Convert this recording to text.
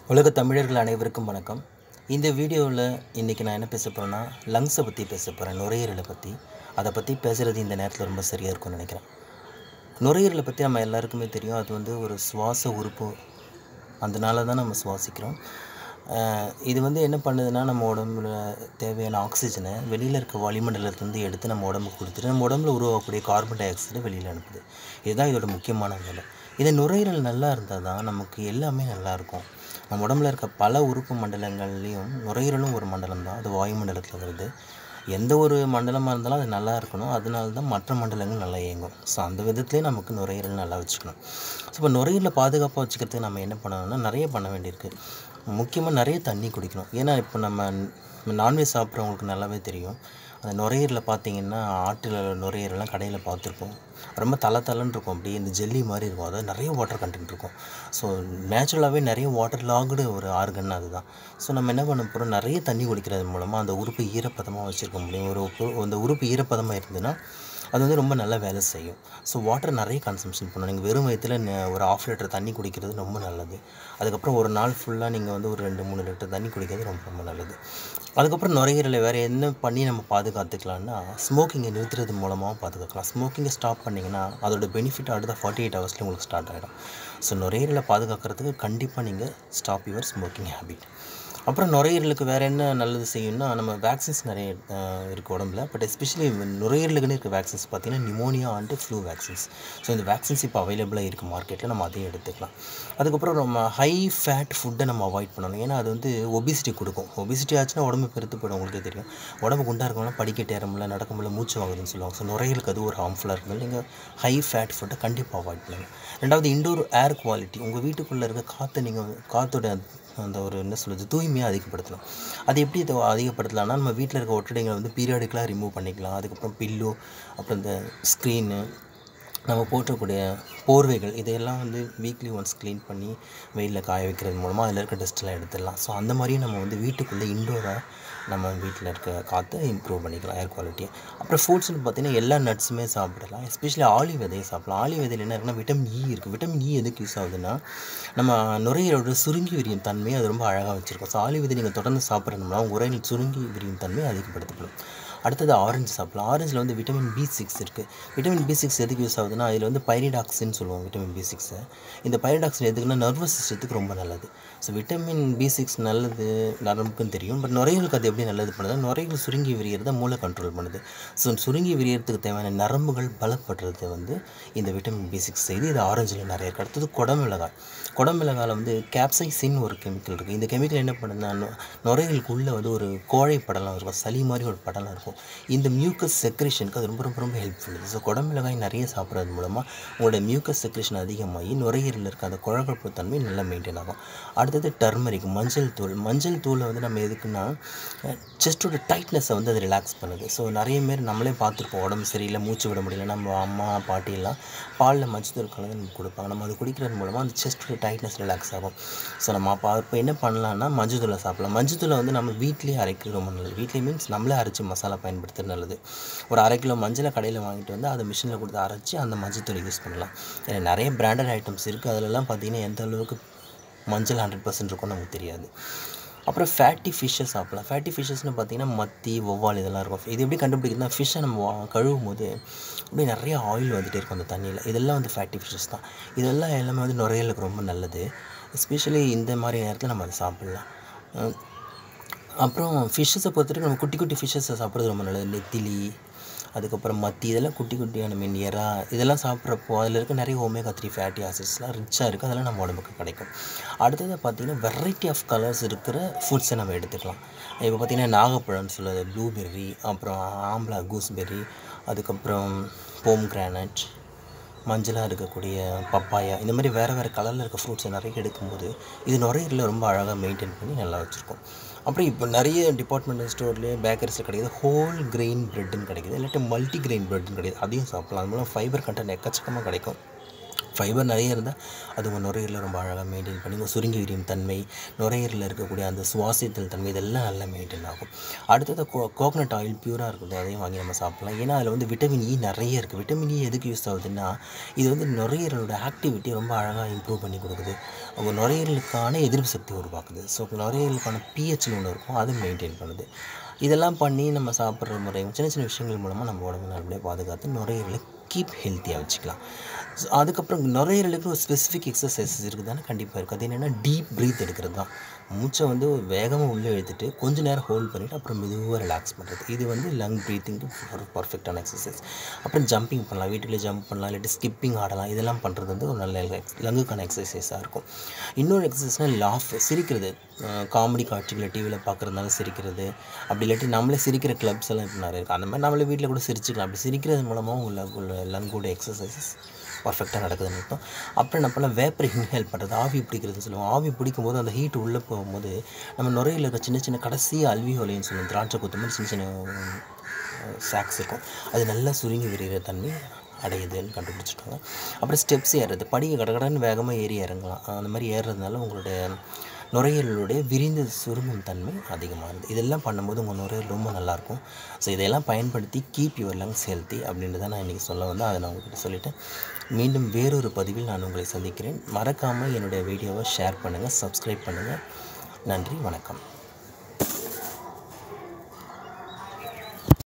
உலக தமிழர்கள் அனைவருக்கும் வணக்கம் இந்த வீடியோவில் இன்றைக்கி நான் என்ன பேச போகிறேன்னா லங்ஸை பற்றி பேச போகிறேன் நுரையீரலை பற்றி அதை பற்றி பேசுகிறது இந்த நேரத்தில் ரொம்ப சரியாக இருக்கும்னு நினைக்கிறேன் நுரையீரலை பற்றி நம்ம எல்லாருக்குமே தெரியும் அது வந்து ஒரு சுவாச உறுப்பு அதனால தான் நம்ம சுவாசிக்கிறோம் அஹ் இது வந்து என்ன பண்ணுதுன்னா நம்ம உடம்புல தேவையான ஆக்சிஜனை வெளியில் இருக்க வளிமண்டலத்துலேருந்து எடுத்து நம்ம உடம்புக்கு கொடுத்துட்டு நம்ம உடம்புல உருவாகக்கூடிய கார்பன் டை ஆக்சைடை வெளியில் அனுப்புது இதுதான் இதோட முக்கியமான வேலை இது நுரையீரல் நல்லா இருந்தால் தான் நமக்கு எல்லாமே நல்லா இருக்கும் நம்ம உடம்புல இருக்க பல உறுப்பு மண்டலங்கள்லேயும் நுரையீரலும் ஒரு மண்டலம் தான் அது வாயுமண்டலத்தில் வருது எந்த ஒரு மண்டலமாக இருந்தாலும் அது நல்லா இருக்கணும் அதனால தான் மற்ற மண்டலங்கள் நல்லா இயங்கும் ஸோ அந்த விதத்துலேயே நமக்கு நுரையீரல் நல்லா வச்சுக்கணும் ஸோ இப்போ நுரையீரலை பாதுகாப்பாக வச்சுக்கிறதுக்கு நம்ம என்ன பண்ணணும்னா நிறைய பண்ண வேண்டியிருக்கு முக்கியமாக நிறைய தண்ணி குடிக்கணும் ஏன்னா இப்போ நம்ம நான்வெஜ் சாப்பிட்றவங்களுக்கு நல்லாவே தெரியும் அந்த நுரையீரலில் பார்த்தீங்கன்னா ஆட்டில் நுரையீரலாம் கடையில் பார்த்துருப்போம் ரொம்ப தலை தலைன்னு இருக்கும் அப்படியே இந்த ஜெல்லி மாதிரி இருக்கும் அதாவது நிறைய வாட்டர் கண்டென்ட் இருக்கும் ஸோ நேச்சுரலாகவே நிறைய வாட்டர் லாகுடு ஒரு ஆர்கன் அதுதான் ஸோ நம்ம என்ன பண்ண போகிறோம் நிறைய தண்ணி குடிக்கிறது மூலமாக அந்த உறுப்பு ஈரப்பதமாக வச்சுருக்க முடியும் ஒரு உப்பு அந்த உறுப்பு ஈரப்பதமாக இருந்ததுன்னா அது வந்து ரொம்ப நல்லா வேலை செய்யும் ஸோ வாட்டர் நிறைய கன்சம்ஷன் பண்ணணும் நீங்கள் வெறும் வயிற்றில் ஒரு ஆஃப் லிட்டர் தண்ணி குடிக்கிறது ரொம்ப நல்லது அதுக்கப்புறம் ஒரு நாள் ஃபுல்லாக நீங்கள் வந்து ஒரு ரெண்டு மூணு லிட்டர் தண்ணி குடிக்கிறது ரொம்ப ரொம்ப நல்லது அதுக்கப்புறம் நுரையீரலை வேறு என்ன பண்ணி நம்ம பாதுகாத்துக்கலாம்னா ஸ்மோக்கிங்கை நிறுத்துறது மூலமாகவும் பாதுகாக்கலாம் ஸ்மோக்கிங்கை ஸ்டாப் பண்ணிங்கன்னா அதோட பெனிஃபிட் அடுத்த ஃபார்ட்டி எயிட் ஹவர்ஸ்லேயே உங்களுக்கு ஸ்டார்ட் ஆகிடும் ஸோ நுரையீரலை பாதுகாக்கிறதுக்கு கண்டிப்பாக நீங்கள் ஸ்டாப் யுவர் ஸ்மோக்கிங் ஹேபிட் அப்புறம் நுரையீரலுக்கு வேறு என்ன நல்லது செய்யும்னா நம்ம வேக்சின்ஸ் நிறைய இருக்குது உடம்புல பட் எஸ்பெஷலி நுரையீரலுக்குன்னு இருக்க வேக்சின்ஸ் பார்த்தீங்கன்னா pneumonia and flu vaccines so இந்த வேக்சின்ஸ் இப்போ அவைலபிளாக இருக்குது மார்க்கெட்டில் நம்ம அதையும் எடுத்துக்கலாம் அதுக்கப்புறம் நம்ம ஹை ஃபேட் ஃபுட்டை நம்ம அவாய்ட் பண்ணணும் ஏன்னா அது வந்து ஒபிசிட்டி கொடுக்கும் ஒபிசிட்டி ஆச்சுன்னா உடம்பு பெருத்து போயிடும் உங்களுக்கே தெரியும் உடம்பு குண்டாக இருக்கவங்களாம் படிக்கட்டு ஏற முடியல நடக்க முடியல மூச்சு வாங்குதுன்னு சொல்லுவாங்க ஸோ நுரையீரலுக்கு அது ஒரு ஹார்ம்ஃபுல்லாக இருக்கும் நீங்கள் ஹை ஃபேட் ஃபுட்டை கண்டிப்பாக அவாய்ட் பண்ணுங்கள் ரெண்டாவது இண்டோர் ஏர் குவாலிட்டி உங்கள் வீட்டுக்குள்ளே இருக்க காற்றை நீங்கள் காற்றோட அந்த ஒரு என்ன சொல்கிறது தூய்மையை அதிகப்படுத்தலாம் அது எப்படி இதை அதிகப்படுத்தலாம்னா நம்ம வீட்டில் இருக்க ஒட்டடைங்களை வந்து பீரியாடிக்கலாக ரிமூவ் பண்ணிக்கலாம் அதுக்கப்புறம் பில்லோ அப்புறம் இந்த ஸ்க்ரீனு நம்ம போட்டக்கூடிய போர்வைகள் இதையெல்லாம் வந்து வீக்லி ஒன்ஸ் க்ளீன் பண்ணி வெயிலில் காய வைக்கிறது மூலமாக அதில் இருக்க டஸ்ட்டெல்லாம் எடுத்துடலாம் ஸோ அந்த மாதிரியும் நம்ம வந்து வீட்டுக்குள்ளே இண்டோராக நம்ம வீட்டில் இருக்க காற்றை இம்ப்ரூவ் பண்ணிக்கலாம் ஏர் குவாலிட்டியை அப்புறம் ஃப்ரூட்ஸ்னு பார்த்தீங்கன்னா எல்லா நட்ஸுமே சாப்பிடலாம் எஸ்பெஷலி ஆலி விதையை சாப்பிடலாம் ஆலி விதையில் என்ன இருக்குன்னா விட்டமின் இ இருக்குது விட்டமின் இ எதுக்கு யூஸ் ஆகுதுன்னா நம்ம நுரையீரலோட சுருங்கி விரியும் தன்மையை அது ரொம்ப அழகாக வச்சுருக்கும் ஸோ ஆலி விதை நீங்கள் தொடர்ந்து சாப்பிட்றதுனால உங்கள் உரையில் சுருங்கி விரியும் தன்மை அதிகப்படுத்தப்படும் அடுத்தது ஆரஞ்சு சாப்பிடலாம் ஆரஞ்சில் வந்து விட்டமின் பி சிக்ஸ் இருக்குது விட்டமின் பி சிக்ஸ் எதுக்கு யூஸ் ஆகுதுன்னா அதில் வந்து பைரிடாக்சின்னு சொல்லுவோம் விட்டமின் பி சிக்ஸை இந்த பைரிடாக்சின் எதுக்குன்னா நர்வஸ் சிஸ்டத்துக்கு ரொம்ப நல்லது ஸோ விட்டமின் பி சிக்ஸ் நல்லது நரம்புக்குன்னு தெரியும் பட் நுரையீரலுக்கு அது எப்படி நல்லது பண்ணுது நுரையீரல் சுருங்கி விரியறத மூளை கண்ட்ரோல் பண்ணுது ஸோ சுருங்கி விரியறதுக்கு தேவையான நரம்புகள் பலப்படுறது வந்து இந்த விட்டமின் பி சிக்ஸ் செய்து இது ஆரஞ்சில் நிறைய இருக்குது அடுத்தது குடமிளகாய் குடமிளகாயில் வந்து கேப்சைசின் ஒரு கெமிக்கல் இருக்குது இந்த கெமிக்கல் என்ன பண்ணுதுன்னா நு- நுரையீரலுக்குள்ளே வந்து ஒரு கோழை படலம் இருக்கும் சளி மாதிரி ஒரு படலம் இருக்கும் இந்த மியூக்கஸ் செக்ரேஷனுக்கு அது ரொம்ப ரொம்ப ரொம்ப ஹெல்ப்ஃபுல் ஸோ குடமிளகாய் நிறைய சாப்பிட்றது மூலமாக உங்களோட மியூக்கஸ் செக்ரேஷன் அதிகமாகி நுரையீரலில் இருக்க அந்த குழகப்பு தன்மை நல்லா மெயின்டைன் ஆகும் அடுத்தது டர்மரிக் மஞ்சள் தூள் மஞ்சள் தூளை வந்து நம்ம எதுக்குன்னா செஸ்டோட டைட்னஸை வந்து அது ரிலாக்ஸ் பண்ணுது ஸோ நிறைய பேர் நம்மளே பார்த்துருப்போம் உடம்பு சரியில்லை மூச்சு விட முடியல நம்ம அம்மா பாட்டி எல்லாம் பாலில் மஞ்சள் தூள் கலந்து நமக்கு கொடுப்பாங்க நம்ம அது குடிக்கிறது மூலமாக அந்த செஸ்டோட டைட்னஸ் ரிலாக்ஸ் ஆகும் ஸோ நம்ம அப்போ இப்போ என்ன பண்ணலாம்னா மஞ்சள் தூளை சாப்பிடலாம் மஞ்சள் தூளை வந்து நம்ம வீட்லேயே அரைக்கிறது ரொம்ப நல்லது வீட்லேயே மீன்ஸ் நம்மளே அரைச்சி மசாலா பயன்படுத்துறது நல்லது ஒரு அரை கிலோ மஞ்சளை கடையில் வாங்கிட்டு வந்து அதை மிஷினில் கொடுத்து அரைச்சி அந்த மஞ்சள் தூளை யூஸ் பண்ணலாம் ஏன்னா நிறைய பிராண்டட் ஐட்டம்ஸ் இருக்குது அதிலெல்லாம் பார்த்தீங்கன்னா எந்த அளவுக்கு மஞ்சள் ஹண்ட்ரட் பர்சன்ட் இருக்கும்னு நமக்கு தெரியாது அப்புறம் ஃபேட்டி ஃபிஷ்ஷை சாப்பிடலாம் ஃபேட்டி ஃபிஷ்ஷஸ்னு பார்த்தீங்கன்னா மத்தி வவ்வால் இதெல்லாம் இருக்கும் இது எப்படி கண்டுபிடிக்குதுன்னா ஃபிஷ்ஷை நம்ம வா- கழுவும் போது அப்படியே நிறைய ஆயில் வந்துகிட்டே இருக்கும் அந்த தண்ணியில் இதெல்லாம் வந்து ஃபேட்டி ஃபிஷ்ஷஸ் தான் இதெல்லாம் எல்லாமே வந்து நுரையீரலுக்கு ரொம்ப நல்லது எஸ்பெஷலி இந்த மாதிரி நேரத்தில் நம்ம அதை சாப்பிட்லாம் அஹ் அப்புறம் ஃபிஷ்ஷஸை பொறுத்தவரைக்கும் நம்ம குட்டி குட்டி ஃபிஷ்ஷஸை சாப்பிட்றது ரொம்ப நல்லது நெத்திலி அதுக்கப்புறம் மத்தி இதெல்லாம் குட்டி குட்டியான மீன் எறா இதெல்லாம் சாப்பிட்றப்போ அதில் இருக்க நிறைய ஒமேகா த்ரீ ஃபேட்டி ஆசிட்ஸ்லாம் ரிச்சாக இருக்குது அதெல்லாம் நம்ம உடம்புக்கு கிடைக்கும் அடுத்தது பார்த்திங்கன்னா வெரைட்டி ஆஃப் கலர்ஸ் இருக்கிற ஃபுட்ஸை நம்ம எடுத்துக்கலாம் இப்போ பார்த்திங்கன்னா நாகப்பழம்னு சொல்லுறது ப்ளூபெர்ரி அப்புறம் ஆம்லா கூஸ்பெர்ரி அதுக்கப்புறம் போம் கிரானட் மஞ்சளாக இருக்கக்கூடிய பப்பாயா இந்த மாதிரி வேறு வேறு கலரில் இருக்க ஃப்ரூட்ஸை நிறைய எடுக்கும்போது இது நுரையீரலில் ரொம்ப அழகாக மெயின்டைன் பண்ணி நல்லா வச்சுருக்கோம் அப்புறம் இப்போ நிறைய டிபார்ட்மெண்டல் ஸ்டோர்லேயே பேக்கரிஸில் கிடைக்குது ஹோல் கிரெயின் பிரெட்டுன்னு கிடைக்குது இல்லாட்டி மல்டி கிரெயின் பிரெட்டுன்னு கிடைக்குது அதையும் சாப்பிடலாம் அது மூலம் ஃபைபர் கண்டென்ட் எக்கச்சக்கமாக கிடைக்கும் ஃபைபர் நிறைய இருந்தால் அது உங்கள் நுரையீரலை ரொம்ப அழகாக மெயின்டைன் பண்ணி உங்கள் சுருங்கி விரியும் தன்மை நுரையீரலில் இருக்கக்கூடிய அந்த சுவாசித்தல் தன்மை இதெல்லாம் நல்லா மெயின்டைன் ஆகும் அடுத்தது கோ கோகனட் ஆயில் பியூராக இருக்குது அதையும் வாங்கி நம்ம சாப்பிட்லாம் ஏன்னா அதில் வந்து விட்டமின் இ நிறைய இருக்குது விட்டமின் இ எதுக்கு யூஸ் ஆகுதுன்னா இது வந்து நுரையீரலோட ஆக்டிவிட்டி ரொம்ப அழகாக இம்ப்ரூவ் பண்ணி கொடுக்குது உங்கள் நுரையீரலுக்கான எதிர்ப்பு சக்தி உருவாக்குது ஸோ நுரையீரலுக்கான பிஹெச்னு ஒன்று இருக்கும் அது மெயின்டைன் பண்ணுது இதெல்லாம் பண்ணி நம்ம சாப்பிட்ற முறை சின்ன சின்ன விஷயங்கள் மூலமாக நம்ம உடம்பு நல்லபடியாக பாதுகாத்து நுரையீரலை கீப் ஹெல்த்தியாக வச்சுக்கலாம் ஸோ அதுக்கப்புறம் நுரையீரலுக்கு ஒரு ஸ்பெசிஃபிக் எக்ஸசைசஸ் இருக்குதானே கண்டிப்பாக இருக்குது அது என்னென்னா டீப் ப்ரீத் எடுக்கிறது தான் மூச்சை வந்து வேகமாக உள்ளே இழுத்துட்டு கொஞ்ச நேரம் ஹோல்ட் பண்ணிவிட்டு அப்புறம் மெதுவாக ரிலாக்ஸ் பண்ணுறது இது வந்து லங் ப்ரீத்திங்க்கு ஒரு பர்ஃபெக்டான எக்ஸசைஸ் அப்புறம் ஜம்பிங் பண்ணலாம் வீட்டுக்குள்ளே ஜம்ப் பண்ணலாம் இல்லாட்டி ஸ்கிப்பிங் ஆடலாம் இதெல்லாம் பண்ணுறது வந்து ஒரு நல்ல லங்குக்கான எக்ஸசைஸாக இருக்கும் இன்னொரு எக்ஸசைஸ்னால் லாஃப் சிரிக்கிறது காமெடி காட்சிகளை டிவியில் பார்க்குறதுனால சிரிக்கிறது அப்படி இல்லாட்டி நம்மளே சிரிக்கிற கிளப்ஸ் எல்லாம் இப்போ நிறைய இருக்குது அந்த மாதிரி நம்மளே வீட்டில் கூட சிரிச்சுக்கலாம் அப்படி சிரிக்கிறது மூலமாக உள்ள லங்கோட எக்ஸசைசஸ் பர்ஃபெக்டாக நடக்குதுன்னு அர்த்தம் அப்புறம் என்ன பண்ணலாம் வேப்பரை இன்ஹேல் பண்ணுறது ஆவி பிடிக்கிறதுன்னு சொல்லுவோம் ஆவி பிடிக்கும் போது அந்த ஹீட் உள்ளே போகும்போது நம்ம நுரையில் இருக்க சின்ன சின்ன கடைசி அல்வியோலைன்னு சொல்லுவோம் திராட்சை கொத்து மாதிரி சின்ன சின்ன சாக்ஸ் இருக்கும் அது நல்லா சுருங்கி விரிகிற தன்மை அடையுதுன்னு கண்டுபிடிச்சிட்டாங்க அப்புறம் ஸ்டெப்ஸ் ஏறுறது படிக்க கடகடன்னு வேகமாக ஏறி இறங்கலாம் அந்த மாதிரி ஏறுறதுனால உங்களுடைய நுரையீரலுடைய விரிந்து சுருங்கும் தன்மை அதிகமாகுது இதெல்லாம் பண்ணும்போது உங்கள் நுரையீரல் ரொம்ப நல்லாயிருக்கும் ஸோ இதெல்லாம் பயன்படுத்தி கீப் யுவர் லங்ஸ் ஹெல்த்தி அப்படின்றத நான் இன்றைக்கி சொல்ல வந்தேன் அதை நான் உங்கள்கிட்ட சொல்லிட்டேன் மீண்டும் வேறொரு பதிவில் நான் உங்களை சந்திக்கிறேன் மறக்காமல் என்னுடைய வீடியோவை ஷேர் பண்ணுங்கள் சப்ஸ்கிரைப் பண்ணுங்கள் நன்றி வணக்கம்